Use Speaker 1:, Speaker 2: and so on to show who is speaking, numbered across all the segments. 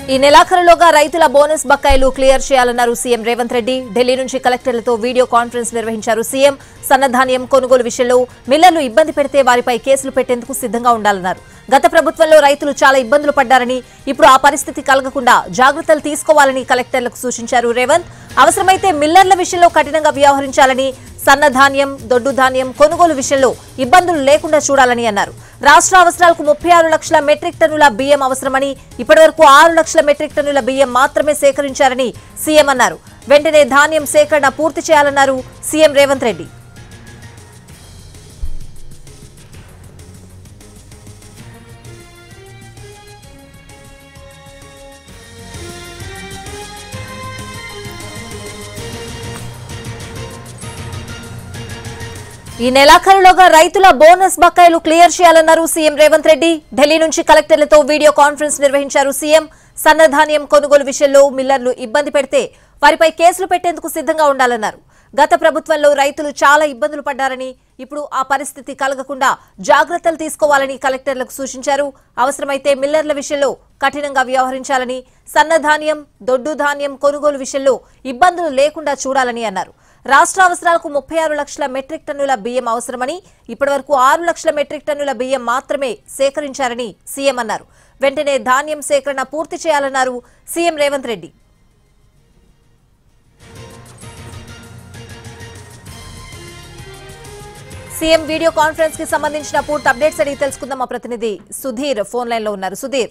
Speaker 1: ఈ నెలాఖరులోగా రైతుల బోనస్ బకాయిలు క్లియర్ చేయాలన్నారు సీఎం రేవంత్ రెడ్డి ఢిల్లీ నుంచి కలెక్టర్లతో వీడియో కాన్ఫరెన్స్ నిర్వహించారు సీఎం సన్నధాన్యం కొనుగోలు విషయంలో మిల్లర్లు ఇబ్బంది పెడితే వారిపై కేసులు పెట్టేందుకు సిద్ధంగా ఉండాలన్నారు గత ప్రభుత్వంలో రైతులు చాలా ఇబ్బందులు పడ్డారని ఇప్పుడు ఆ పరిస్థితి కలగకుండా జాగ్రత్తలు తీసుకోవాలని కలెక్టర్లకు సూచించారు రేవంత్ అవసరమైతే మిల్లర్ల విషయంలో కఠినంగా వ్యవహరించాలని సన్నధాన్యం దొడ్డు ధాన్యం కొనుగోలు విషయంలో ఇబ్బందులు లేకుండా చూడాలని అన్నారు రాష్ట్ర అవసరాలకు ముప్పై ఆరు లక్షల మెట్రిక్ టన్నుల బియ్యం అవసరమని ఇప్పటివరకు ఆరు లక్షల మెట్రిక్ టన్నుల బియ్యం మాత్రమే సేకరించారని సీఎం అన్నారు వెంటనే ధాన్యం సేకరణ పూర్తి చేయాలన్నారు సీఎం రేవంత్ రెడ్డి ఈ నెలాఖరులోగా రైతుల బోనస్ బకాయిలు క్లియర్ చేయాలన్నారు సీఎం రేవంత్ రెడ్డి ఢిల్లీ నుంచి కలెక్టర్లతో వీడియో కాన్ఫరెన్స్ నిర్వహించారు సీఎం సన్నధాన్యం కొనుగోలు విషయంలో మిల్లర్లు ఇబ్బంది పెడితే వారిపై కేసులు పెట్టేందుకు సిద్ధంగా ఉండాలన్నారు గత ప్రభుత్వంలో రైతులు చాలా ఇబ్బందులు పడ్డారని ఇప్పుడు ఆ పరిస్థితి కలగకుండా జాగ్రత్తలు తీసుకోవాలని కలెక్టర్లకు సూచించారు అవసరమైతే మిల్లర్ల విషయంలో కఠినంగా వ్యవహరించాలని సన్నధాన్యం దొడ్డు ధాన్యం కొనుగోలు విషయంలో ఇబ్బందులు లేకుండా చూడాలని అన్నారు రాష్ట్ర అవసరాలకు ముప్పై ఆరు లక్షల మెట్రిక్ టన్నుల బియ్యం అవసరమని ఇప్పటివరకు ఆరు లక్షల మెట్రిక్ టన్నుల బియ్యం మాత్రమే సేకరించారని సీఎం అన్నారు వెంటనే ధాన్యం సేకరణ పూర్తి చేయాలన్నారు CM Revanth Reddy CM video conference కి సంబంధించిన పూర్తి అప్డేట్స్ అడిగి తెలుసుకుందాం మా ప్రతినిధి సుధీర్ ఫోన్ లైన్ లో ఉన్నారు సుధీర్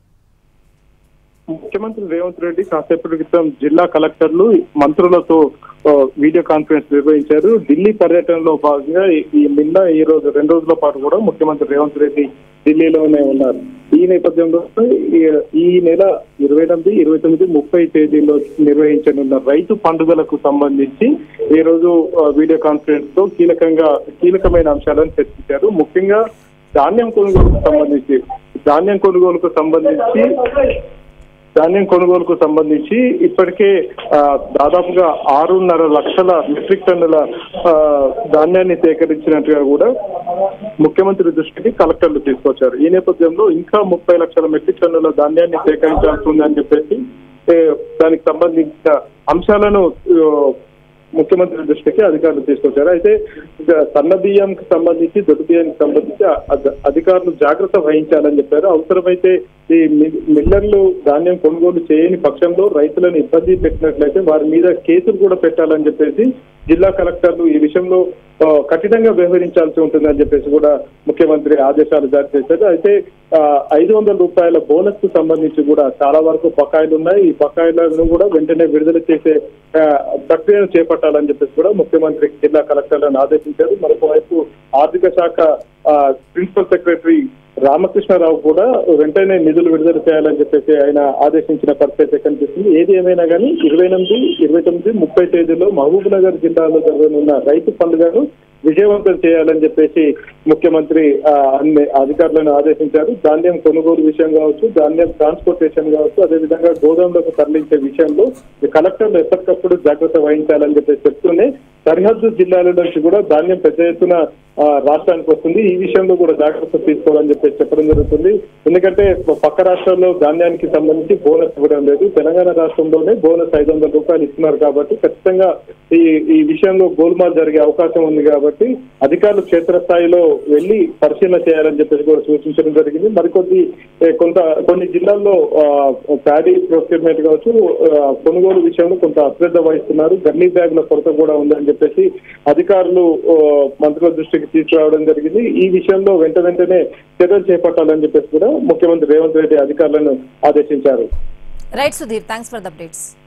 Speaker 2: ముఖ్యమంత్రి రేవంత్ రెడ్డి కాసేపటి క్రితం జిల్లా కలెక్టర్లు మంత్రులతో ఆ, వీడియో కాన్ఫరెన్స్ నిర్వహించారు ఢిల్లీ పర్యటనలో భాగంగా ఈ- ఈ నిన్న ఈ రోజు రెండు రోజుల పాటు కూడా ముఖ్యమంత్రి రేవంత్ రెడ్డి ఢిల్లీలోనే ఉన్నారు ఈ నేపథ్యంలో ఈ- ఈ నెల ఇరవై ఎనిమిది ఇరవై తొమ్మిది ముప్పై తేదీలో నిర్వహించనున్న రైతు పండుగలకు సంబంధించి ఈ రోజు ఆ, వీడియో కాన్ఫరెన్స్ తో కీలకంగా కీలకమైన అంశాలను చర్చించారు ముఖ్యంగా ధాన్యం కొనుగోలుకు సంబంధించి ధాన్యం కొనుగోలుకు సంబంధించి ధాన్యం కొనుగోలుకు సంబంధించి ఇప్పటికే ఆ, దాదాపుగా ఆరున్నర లక్షల మెట్రిక్ టన్నుల ఆ, ధాన్యాన్ని సేకరించినట్టుగా కూడా ముఖ్యమంత్రి దృష్టికి కలెక్టర్లు తీసుకొచ్చారు ఈ నేపథ్యంలో ఇంకా ముప్పై లక్షల మెట్రిక్ టన్నుల ధాన్యాన్ని సేకరించాల్సి ఉందని చెప్పేసి ఏ, దానికి సంబంధించిన అంశాలను ఆ, ముఖ్యమంత్రి దృష్టికి అధికారులు తీసుకొచ్చారు అయితే ఇక సన్న బియ్యంకి సంబంధించి దొడ్డు బియ్యానికి సంబంధించి అధ- అధికారులు జాగ్రత్త వహించాలని చెప్పారు అవసరమైతే ఈ మి- మిల్లర్లు ధాన్యం కొనుగోలు చేయని పక్షంలో రైతులను ఇబ్బంది పెట్టినట్లయితే వారి మీద కేసులు కూడా పెట్టాలని చెప్పేసి జిల్లా కలెక్టర్లు ఈ విషయంలో ఆ, కఠినంగా వ్యవహరించాల్సి ఉంటుందని చెప్పేసి కూడా ముఖ్యమంత్రి ఆదేశాలు జారీ చేశారు అయితే ఆ, ఐదు వందల రూపాయల బోనస్ కు సంబంధించి కూడా చాలా వరకు బకాయిలు ఉన్నాయి ఈ బకాయిలను కూడా వెంటనే విడుదల చేసే ఆ, ప్రక్రియను చేపట్టాలని చెప్పేసి కూడా ముఖ్యమంత్రి జిల్లా కలెక్టర్లను ఆదేశించారు మరొక వైపు ఆర్థిక శాఖ ఆ, ప్రిన్సిపల్ సెక్రటరీ రామకృష్ణారావు కూడా వెంటనే నిధులు విడుదల చేయాలని చెప్పేసి ఆయన ఆదేశించిన పరిస్థితి అయితే కనిపిస్తుంది ఏది ఏమైనా కానీ ఇరవై ఎనిమిది ఇరవై తొమ్మిది ముప్పై తేదీలో మహబూబ్ నగర్ జిల్లాలో జరగనున్న రైతు పండుగను విజయవంతం చేయాలని చెప్పేసి ముఖ్యమంత్రి ఆ, అన్ని అధికారులను ఆదేశించారు ధాన్యం కొనుగోలు విషయం కావచ్చు ధాన్యం ట్రాన్స్పోర్టేషన్ కావచ్చు అదేవిధంగా గోదాంలకు తరలించే విషయంలో ఈ కలెక్టర్లు ఎప్పటికప్పుడు జాగ్రత్త వహించాలని చెప్పేసి చెప్తూనే సరిహద్దు జిల్లాల నుంచి కూడా ధాన్యం పెద్ద ఎత్తున ఆ, రాష్ట్రానికి వస్తుంది ఈ విషయంలో కూడా జాగ్రత్త తీసుకోవాలని చెప్పేసి చెప్పడం జరుగుతుంది ఎందుకంటే పక్క రాష్ట్రాల్లో ధాన్యానికి సంబంధించి బోనస్ ఇవ్వడం లేదు తెలంగాణ రాష్ట్రంలోనే బోనస్ ఐదు వందల రూపాయలు ఇస్తున్నారు కాబట్టి ఖచ్చితంగా ఈ ఈ విషయంలో గోల్మాల్ జరిగే అవకాశం ఉంది కాబట్టి అధికారులు క్షేత్రస్థాయిలో వెళ్లి పరిశీలన చేయాలని చెప్పేసి కూడా సూచించడం జరిగింది మరికొద్ది ఏ, కొంత కొన్ని జిల్లాల్లో ప్యాడీ ప్రొక్యూర్మెంట్ కావచ్చు ఆ, కొనుగోలు విషయంలో కొంత అశ్రద్ధ వహిస్తున్నారు గన్నీ బ్యాగుల కొరత కూడా ఉందని చెప్పేసి అధికారులు ఆ, మంత్రుల దృష్టికి తీసుకురావడం జరిగింది ఈ విషయంలో వెంట వెంటనే చర్యలు చేపట్టాలని చెప్పేసి కూడా ముఖ్యమంత్రి రేవంత్ రెడ్డి అధికారులను ఆదేశించారు
Speaker 1: right Sudheer thanks for the updates